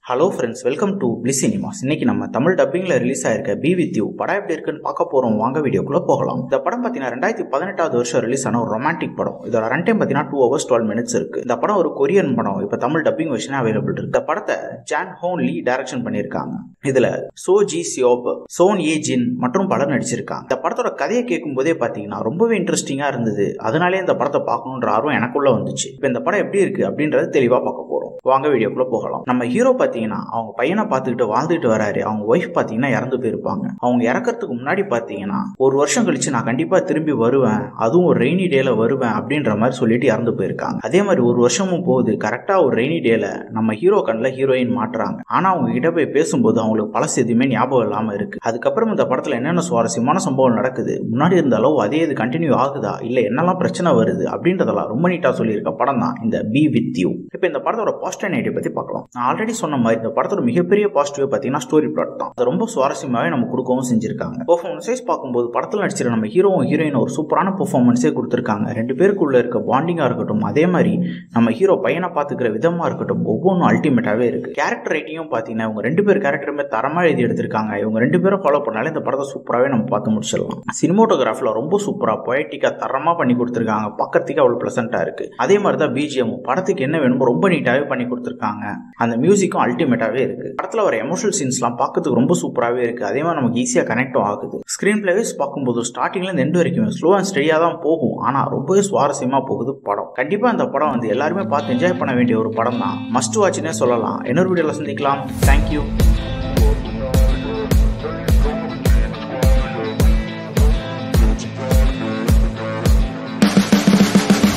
hello friends welcome to பிளி cinemas இன்னைக்கு நம்ம தமிழ் டப்பிங்ல ரிலீஸ் ஆயிருக்க பி வித் யூ படம் எப்படி இருக்குன்னு பார்க்க போறோம் வாங்க வீடியோக்குள்ள போகலாம் இந்த படம் பார்த்தீங்கன்னா ரெண்டாயிரத்தி பதினெட்டாவது வருஷம் ரிலீஸ் ஆன ஒரு ரொமான்டிக் படம் இதோட ரன் டைம் பார்த்தீங்கன்னா டூ ஹவர்ஸ் டுவெல் மினிட்ஸ் இருக்கு இந்த படம் ஒரு கொரியன் படம் இப்போ தமிழ் டப்பிங் வெர்ஷன் அவைலபிள் இருக்கு இந்த படத்தை ஜான் ஹோன் லீ டைரக்ஷன் பண்ணியிருக்காங்க இதுல So Ji Sub Son Ye Jin மற்றும் பலர் நடிச்சிருக்காங்க இந்த படத்தோட கதையை கேட்கும் போதே பார்த்தீங்கன்னா ரொம்பவே இன்ட்ரெஸ்டிங்கா இருந்தது அதனாலே இந்த படத்தை பார்க்கணுன்ற ஆர்வம் எனக்குள்ள வந்துச்சு இப்போ இந்த படம் எப்படி இருக்கு அப்படின்றத தெளிவா பார்க்க போறோம் வாங்க வீடியோக்குள்ள போகலாம் நம்ம ஹீரோ பார்த்தீங்கன்னா அவங்க பையனை பார்த்துக்கிட்டு வாழ்ந்துட்டு வராரு அவங்க ஒய்ஃப் பார்த்தீங்கன்னா இறந்து போயிருப்பாங்க அவங்க இறக்கறதுக்கு முன்னாடி பார்த்தீங்கன்னா ஒரு வருஷம் கழிச்சு நான் கண்டிப்பா திரும்பி வருவேன் அதுவும் ஒரு ரெய்னி டேல வருவேன் அப்படின்ற மாதிரி சொல்லிட்டு இறந்து போயிருக்காங்க அதே மாதிரி ஒரு வருஷமும் போகுது கரெக்டா ஒரு ரெய்னி டேல நம்ம ஹீரோ கண்ணில் ஹீரோயின் மாட்டுறாங்க ஆனா அவங்க கிட்ட போய் பேசும்போது அவங்களுக்கு பழசு எதுவுமே ஞாபகம் இல்லாம இருக்கு அதுக்கப்புறம் இந்த படத்துல என்னென்ன சுவாரஸ்யமான சம்பவம் நடக்குது முன்னாடி இருந்த அளவு அதே இது கண்டினியூ ஆகுதா இல்ல என்னெல்லாம் பிரச்சனை வருது அப்படின்றதெல்லாம் ரொம்ப நீட்டா சொல்லியிருக்க படம் தான் இந்த பி வித் யூ இப்போ இந்த படத்தோட பாசிட்டிவ் நெகட்டிவ் பத்தி பார்க்கலாம் நான் ஆல்ரெடி சொன்ன மாதிரி இந்த படத்தோட மிகப்பெரிய பாசிட்டிவ் பார்த்தீங்கன்னா ஸ்டோரி பிளாட் தான் அது ரொம்ப சுவாரஸ்யமாகவே நம்ம கொடுக்கவும் செஞ்சிருக்காங்க பெர்ஃபார்மன்ஸ் வைஸ் பார்க்கும்போது படத்தில் நடிச்சிருக்க நம்ம ஹீரோவும் ஹீரோயின் ஒரு சூப்பரான பெர்ஃபார்மன்ஸே கொடுத்துருக்காங்க ரெண்டு பேருக்குள்ள இருக்க பாண்டிங்காக இருக்கட்டும் அதே மாதிரி நம்ம ஹீரோ பையனை பார்த்துக்கிற விதமாக இருக்கட்டும் ஒவ்வொன்றும் அல்டிமேட்டாகவே இருக்கு கேரக்டர் ரைட்டிங்கும் பார்த்தீங்கன்னா இவங்க ரெண்டு பேர் கேரக்டருமே தரமாக எழுதி எடுத்திருக்காங்க இவங்க ரெண்டு பேரும் ஃபாலோ பண்ணாலே இந்த படத்தை சூப்பராகவே நம்ம பார்த்து முடிச்சிடலாம் சினிமோட்டோகிராஃபில் ரொம்ப சூப்பராக பொயட்டிக்காக தரமாக பண்ணி கொடுத்துருக்காங்க பார்க்கறதுக்கு அவ்வளோ ப்ளசண்ட்டாக இருக்கு அதே மாதிரி தான் பிஜிஎம் படத்துக்கு என்ன வேணுமோ ரொம்ப நீட்டாகவே பண்ணி கொடுத்துருக்காங்க அந்த மியூசிக்கும் அல்டிமேட்டாகவே இருக்கு படத்தில் வர எமோஷனல் சீன்ஸ்லாம் பார்க்கறதுக்கு ரொம்ப சூப்பராகவே இருக்கு அதே மாதிரி நமக்கு ஈஸியாக கனெக்டும் ஆகுது ஸ்க்ரீன் பிளேவேஸ் பார்க்கும்போது ஸ்டார்டிங்லேருந்து எண்டு வரைக்கும் ஸ்லோ அண்ட் ஸ்டடியாக தான் போகும் ஆனால் ரொம்பவே சுவாரஸ்யமாக போகுது படம் கண்டிப்பாக இந்த படம் வந்து எல்லாருமே பார்த்து என்ஜாய் பண்ண வேண்டிய ஒரு படம் தான் மஸ்ட் வாட்ச்னே சொல்லலாம் இன்னொரு வீடியோவில் சந்திக்கலாம் தேங்க்யூ